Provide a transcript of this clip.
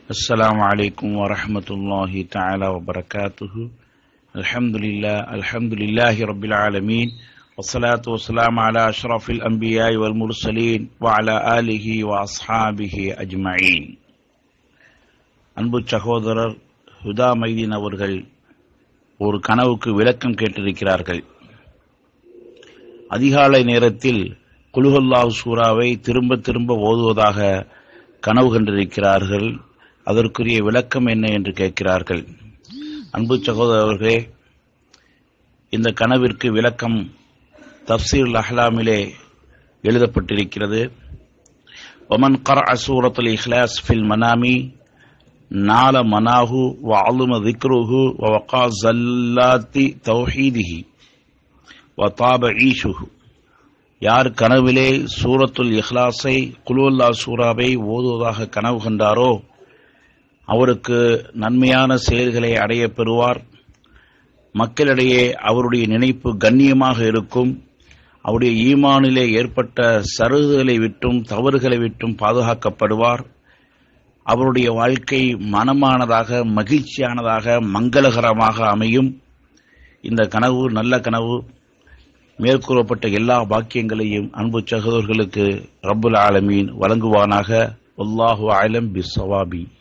السلام عليكم ورحمة الله تعالى وبركاته الحمد لله الحمد لله رب العالمين والصلاة والسلام على أشرف الأنبياء والمرسلين وعلى آله وأصحابه أجمعين அன்பு சகோதரர் ஹுதா மைதீன் அவர்கள் ஒரு கனவுக்கு விளக்கம் கேட்டிருக்கிறார்கள் அதிகாலை நேரத்தில் குலுஹல்லாஹ் சூறாவை திரும்ப திரும்ப ஓதுவதாக கனவு கண்டிருக்கிறார்கள் அதற்குரிய விளக்கம் என்ன என்று கேட்கிறார்கள் அன்பு சகோதரர்களே இந்த கனவிற்கு விளக்கம் தப்சீர் அஹ்லாமிலே எழுதப்பட்டிருக்கிறது ஒமன் கர் அசூரத்துல் இஹ்லாஸ் ஃபில் மனாமி நால மனாஹு வ அலும திக்ருஹு வ வகா ஜல்லாத்தி தௌஹீதிஹி வ தாப ஈஷுஹு யார் கனவிலே சூரத்துல் இஹ்லாஸை குலுல்லா சூறாவை ஓதுவதாக கனவு கண்டாரோ அவருக்கு நன்மையான செயல்களை அடைய பெறுவார் மக்களிடையே அவருடைய நினைப்பு கண்ணியமாக இருக்கும் அவருடைய ஈமானிலே ஏற்பட்ட சருகுகளை விட்டும் தவறுகளை விட்டும் பாதுகாக்கப்படுவார் அவருடைய வாழ்க்கை மனமானதாக மகிழ்ச்சியானதாக மங்களகரமாக அமையும் இந்த கனவு நல்ல கனவு மேற்கூறப்பட்ட எல்லா பாக்கியங்களையும் அன்பு சகோதரர்களுக்கு ரப்புல் ஆலமீன் வழங்குவானாக அல்லாஹு ஆலம் பிஸ்ஸவாபி